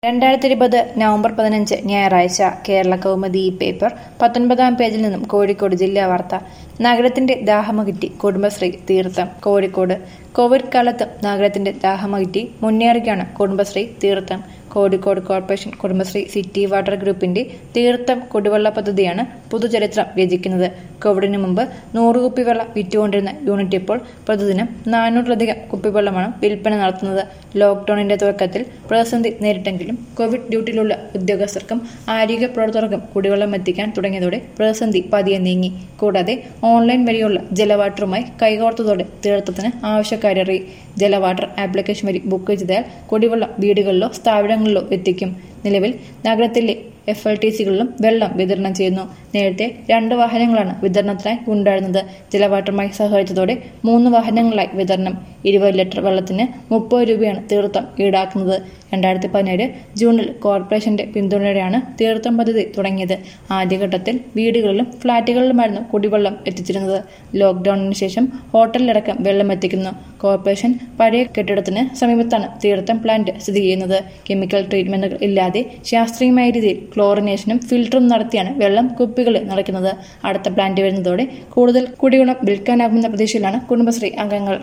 രണ്ടായിരത്തി ഇരുപത് നവംബർ പതിനഞ്ച് ഞായറാഴ്ച കേരള കൗമുദി ഈ പേപ്പർ പത്തൊൻപതാം പേജിൽ നിന്നും കോഴിക്കോട് ജില്ലാ വാർത്ത നഗരത്തിന്റെ ദാഹമകറ്റി കുടുംബശ്രീ തീർത്ഥം കോഴിക്കോട് കോവിഡ് കാലത്ത് നഗരത്തിന്റെ ദാഹമകറ്റി മുന്നേറുകയാണ് Kudumbashree Theertham Kozhikode corporation Kudumbashree city water ഗ്രൂപ്പിന്റെ തീർത്ഥം കുടിവെള്ള പദ്ധതിയാണ് പുതുചരിത്രം രചിക്കുന്നത് കോവിഡിന് മുമ്പ് നൂറ് കുപ്പിവെള്ളം വിറ്റുകൊണ്ടിരുന്ന യൂണിറ്റ് ഇപ്പോൾ പ്രതിദിനം നാനൂറിലധികം കുപ്പിവെള്ളമാണ് വിൽപ്പന നടത്തുന്നത് ലോക്ഡൌണിന്റെ തുടക്കത്തിൽ പ്രതിസന്ധി നേരിട്ടെങ്കിലും കോവിഡ് ഡ്യൂട്ടിയിലുള്ള ഉദ്യോഗസ്ഥർക്കും ആരോഗ്യ പ്രവർത്തകർക്കും കുടിവെള്ളം എത്തിക്കാൻ തുടങ്ങിയതോടെ പ്രതിസന്ധി പതിയെ നീങ്ങി കൂടാതെ ഓൺലൈൻ വഴിയുള്ള ജലവാട്ടറുമായി കൈകോർത്തതോടെ തീർത്ഥത്തിന് ആവശ്യക്കാരേറി ജലവാട്ടർ ആപ്ലിക്കേഷൻ വഴി ബുക്ക് ചെയ്താൽ കുടിവെള്ളം വീടുകളിലോ സ്ഥാപനങ്ങളിലോ എത്തിക്കും നിലവിൽ നഗരത്തിലെ എഫ് എൽ ടി സികളിലും വെള്ളം വിതരണം ചെയ്യുന്നു നേരത്തെ രണ്ട് വാഹനങ്ങളാണ് വിതരണത്തിനായി ഉണ്ടായിരുന്നത് ജലവാട്ടറുമായി സഹകരിച്ചതോടെ മൂന്ന് വാഹനങ്ങളായി വിതരണം ഇരുപത് ലിറ്റർ വെള്ളത്തിന് മുപ്പത് രൂപയാണ് തീർത്ഥം ഈടാക്കുന്നത് രണ്ടായിരത്തി പതിനേഴ് ജൂണിൽ കോർപ്പറേഷന്റെ പിന്തുണയോടെയാണ് തീർത്ഥം പദ്ധതി തുടങ്ങിയത് ആദ്യഘട്ടത്തിൽ വീടുകളിലും ഫ്ളാറ്റുകളിലുമായിരുന്നു കുടിവെള്ളം എത്തിച്ചിരുന്നത് ലോക്ഡൌണിന് ശേഷം ഹോട്ടലിലടക്കം വെള്ളം എത്തിക്കുന്നു കോർപ്പറേഷൻ പഴയ കെട്ടിടത്തിന് സമീപത്താണ് തീർത്ഥം പ്ലാന്റ് സ്ഥിതി ചെയ്യുന്നത് കെമിക്കൽ ട്രീറ്റ്മെന്റുകൾ ഇല്ലാതെ ശാസ്ത്രീയമായ രീതിയിൽ ക്ലോറിനേഷനും ഫിൽട്ടറും നടത്തിയാണ് വെള്ളം കുപ്പികളിൽ നിറയ്ക്കുന്നത് അടുത്ത പ്ലാന്റ് വരുന്നതോടെ കൂടുതൽ കുടിവെള്ളം വിൽക്കാനാകുമെന്ന പ്രതീക്ഷയിലാണ് കുടുംബശ്രീ അംഗങ്ങൾ